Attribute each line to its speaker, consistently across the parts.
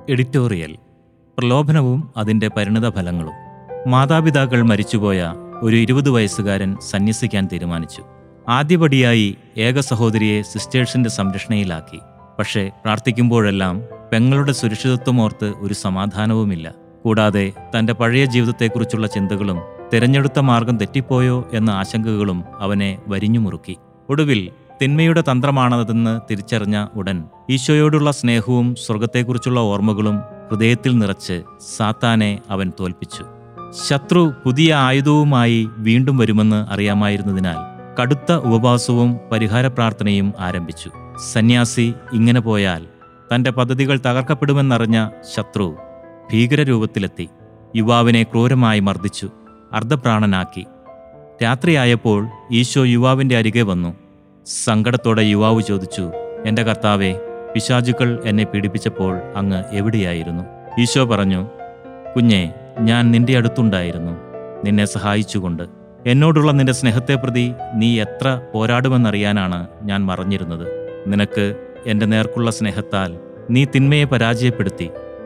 Speaker 1: editorial പ്രലോഭനവും അതിൻ്റെ പരിണിതഫലങ്ങളും മാതാപിതാക്കൾ മരിച്ചുപോയ ഒരു ഇരുപത് വയസ്സുകാരൻ സന്യസിക്കാൻ തീരുമാനിച്ചു ആദ്യപടിയായി ഏക സഹോദരിയെ സിസ്റ്റേഴ്സിന്റെ സംരക്ഷണയിലാക്കി പക്ഷേ പ്രാർത്ഥിക്കുമ്പോഴെല്ലാം പെങ്ങളുടെ സുരക്ഷിതത്വമോർത്ത് ഒരു സമാധാനവുമില്ല കൂടാതെ തന്റെ പഴയ ജീവിതത്തെക്കുറിച്ചുള്ള ചിന്തകളും തിരഞ്ഞെടുത്ത മാർഗം തെറ്റിപ്പോയോ എന്ന ആശങ്കകളും അവനെ വരിഞ്ഞുമുറുക്കി ഒടുവിൽ തിന്മയുടെ തന്ത്രമാണതെന്ന് തിരിച്ചറിഞ്ഞ ഉടൻ ഈശോയോടുള്ള സ്നേഹവും സ്വർഗത്തെക്കുറിച്ചുള്ള ഓർമ്മകളും ഹൃദയത്തിൽ നിറച്ച് സാത്താനെ അവൻ തോൽപ്പിച്ചു ശത്രു പുതിയ ആയുധവുമായി വീണ്ടും വരുമെന്ന് അറിയാമായിരുന്നതിനാൽ കടുത്ത ഉപവാസവും പരിഹാര പ്രാർത്ഥനയും ആരംഭിച്ചു സന്യാസി ഇങ്ങനെ പോയാൽ തന്റെ പദ്ധതികൾ തകർക്കപ്പെടുമെന്നറിഞ്ഞ ശത്രു ഭീകരരൂപത്തിലെത്തി യുവാവിനെ ക്രൂരമായി മർദ്ദിച്ചു അർദ്ധപ്രാണനാക്കി രാത്രിയായപ്പോൾ ഈശോ യുവാവിന്റെ അരികെ വന്നു സങ്കടത്തോടെ യുവാവ് ചോദിച്ചു എന്റെ കർത്താവെ പിശാചുക്കൾ എന്നെ പീഡിപ്പിച്ചപ്പോൾ അങ്ങ് എവിടെയായിരുന്നു ഈശോ പറഞ്ഞു കുഞ്ഞെ ഞാൻ നിന്റെ അടുത്തുണ്ടായിരുന്നു നിന്നെ സഹായിച്ചുകൊണ്ട് എന്നോടുള്ള നിന്റെ സ്നേഹത്തെ പ്രതി നീ എത്ര പോരാടുമെന്നറിയാനാണ് ഞാൻ മറഞ്ഞിരുന്നത് നിനക്ക് എൻ്റെ നേർക്കുള്ള സ്നേഹത്താൽ നീ തിന്മയെ പരാജയപ്പെടുത്തി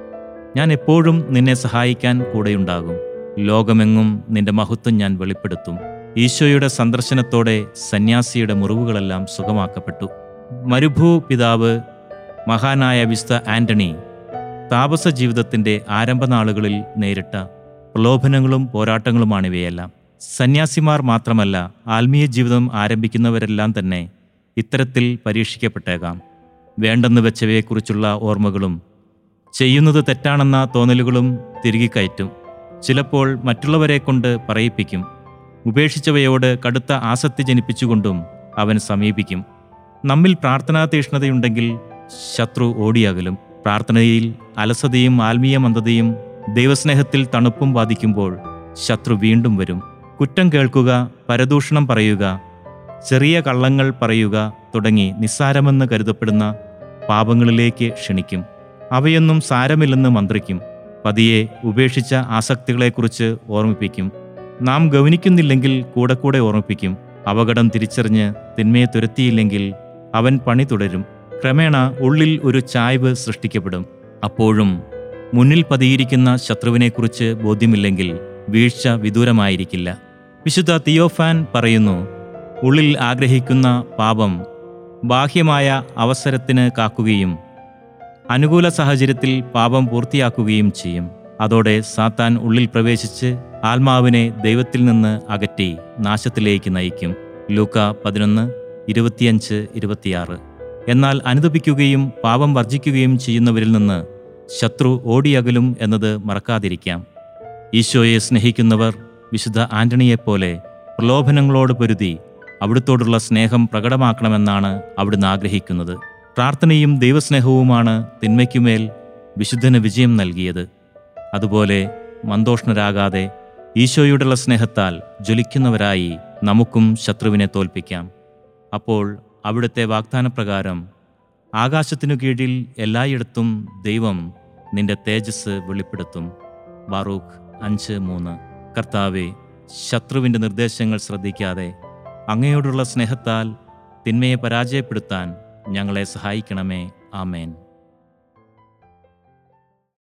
Speaker 1: ഞാൻ എപ്പോഴും നിന്നെ സഹായിക്കാൻ കൂടെയുണ്ടാകും ലോകമെങ്ങും നിന്റെ മഹത്വം ഞാൻ വെളിപ്പെടുത്തും ഈശോയുടെ സന്ദർശനത്തോടെ സന്യാസിയുടെ മുറിവുകളെല്ലാം സുഖമാക്കപ്പെട്ടു മരുഭൂ പിതാവ് മഹാനായ വിസ്ത ആന്റണി താപസ ജീവിതത്തിന്റെ ആരംഭനാളുകളിൽ നേരിട്ട പ്രലോഭനങ്ങളും പോരാട്ടങ്ങളുമാണിവയെല്ലാം സന്യാസിമാർ മാത്രമല്ല ആത്മീയ ജീവിതം ആരംഭിക്കുന്നവരെല്ലാം തന്നെ ഇത്തരത്തിൽ പരീക്ഷിക്കപ്പെട്ടേക്കാം വേണ്ടെന്ന് വെച്ചവയെക്കുറിച്ചുള്ള ഓർമ്മകളും ചെയ്യുന്നത് തെറ്റാണെന്ന തോന്നലുകളും തിരികെ കയറ്റും ചിലപ്പോൾ മറ്റുള്ളവരെ കൊണ്ട് പറയിപ്പിക്കും ഉപേക്ഷിച്ചവയോട് കടുത്ത ആസക്തി ജനിപ്പിച്ചുകൊണ്ടും അവൻ സമീപിക്കും നമ്മിൽ പ്രാർത്ഥനാ തീഷ്ണതയുണ്ടെങ്കിൽ ശത്രു ഓടിയകലും പ്രാർത്ഥനയിൽ അലസതയും ആത്മീയ മന്ദതയും ദൈവസ്നേഹത്തിൽ തണുപ്പും ബാധിക്കുമ്പോൾ ശത്രു വീണ്ടും വരും കുറ്റം കേൾക്കുക പരദൂഷണം പറയുക ചെറിയ കള്ളങ്ങൾ പറയുക തുടങ്ങി നിസ്സാരമെന്ന് കരുതപ്പെടുന്ന പാപങ്ങളിലേക്ക് ക്ഷണിക്കും അവയൊന്നും സാരമില്ലെന്ന് മന്ത്രിക്കും പതിയെ ഉപേക്ഷിച്ച ആസക്തികളെക്കുറിച്ച് ഓർമ്മിപ്പിക്കും നാം ഗവനിക്കുന്നില്ലെങ്കിൽ കൂടെ കൂടെ ഓർമ്മിപ്പിക്കും അപകടം തിരിച്ചറിഞ്ഞ് തിന്മയെ തുരത്തിയില്ലെങ്കിൽ അവൻ പണി തുടരും ക്രമേണ ഉള്ളിൽ ഒരു ചായ്വ് സൃഷ്ടിക്കപ്പെടും അപ്പോഴും മുന്നിൽ പതിയിരിക്കുന്ന ശത്രുവിനെക്കുറിച്ച് ബോധ്യമില്ലെങ്കിൽ വീഴ്ച വിദൂരമായിരിക്കില്ല വിശുദ്ധ തിയോഫാൻ പറയുന്നു ഉള്ളിൽ ആഗ്രഹിക്കുന്ന പാപം ബാഹ്യമായ അവസരത്തിന് കാക്കുകയും അനുകൂല സാഹചര്യത്തിൽ പാപം പൂർത്തിയാക്കുകയും ചെയ്യും അതോടെ സാത്താൻ ഉള്ളിൽ പ്രവേശിച്ച് ആത്മാവിനെ ദൈവത്തിൽ നിന്ന് അകറ്റി നാശത്തിലേക്ക് നയിക്കും ലൂക്ക പതിനൊന്ന് ഇരുപത്തിയഞ്ച് ഇരുപത്തിയാറ് എന്നാൽ അനുദപിക്കുകയും പാപം വർജിക്കുകയും ചെയ്യുന്നവരിൽ നിന്ന് ശത്രു ഓടിയകലും എന്നത് മറക്കാതിരിക്കാം ഈശോയെ സ്നേഹിക്കുന്നവർ വിശുദ്ധ ആന്റണിയെപ്പോലെ പ്രലോഭനങ്ങളോട് പൊരുതി അവിടുത്തോടുള്ള സ്നേഹം പ്രകടമാക്കണമെന്നാണ് അവിടുന്ന് ആഗ്രഹിക്കുന്നത് പ്രാർത്ഥനയും ദൈവസ്നേഹവുമാണ് തിന്മയ്ക്കുമേൽ വിശുദ്ധന് വിജയം നൽകിയത് അതുപോലെ മന്ദോഷ്ണരാകാതെ ഈശോയോടുള്ള സ്നേഹത്താൽ ജ്വലിക്കുന്നവരായി നമുക്കും ശത്രുവിനെ തോൽപ്പിക്കാം അപ്പോൾ അവിടുത്തെ വാഗ്ദാനപ്രകാരം ആകാശത്തിനു കീഴിൽ എല്ലായിടത്തും ദൈവം നിന്റെ തേജസ് വെളിപ്പെടുത്തും ബാറൂഖ് അഞ്ച് മൂന്ന് കർത്താവെ ശത്രുവിൻ്റെ നിർദ്ദേശങ്ങൾ ശ്രദ്ധിക്കാതെ അങ്ങയോടുള്ള സ്നേഹത്താൽ തിന്മയെ പരാജയപ്പെടുത്താൻ ഞങ്ങളെ സഹായിക്കണമേ ആമേൻ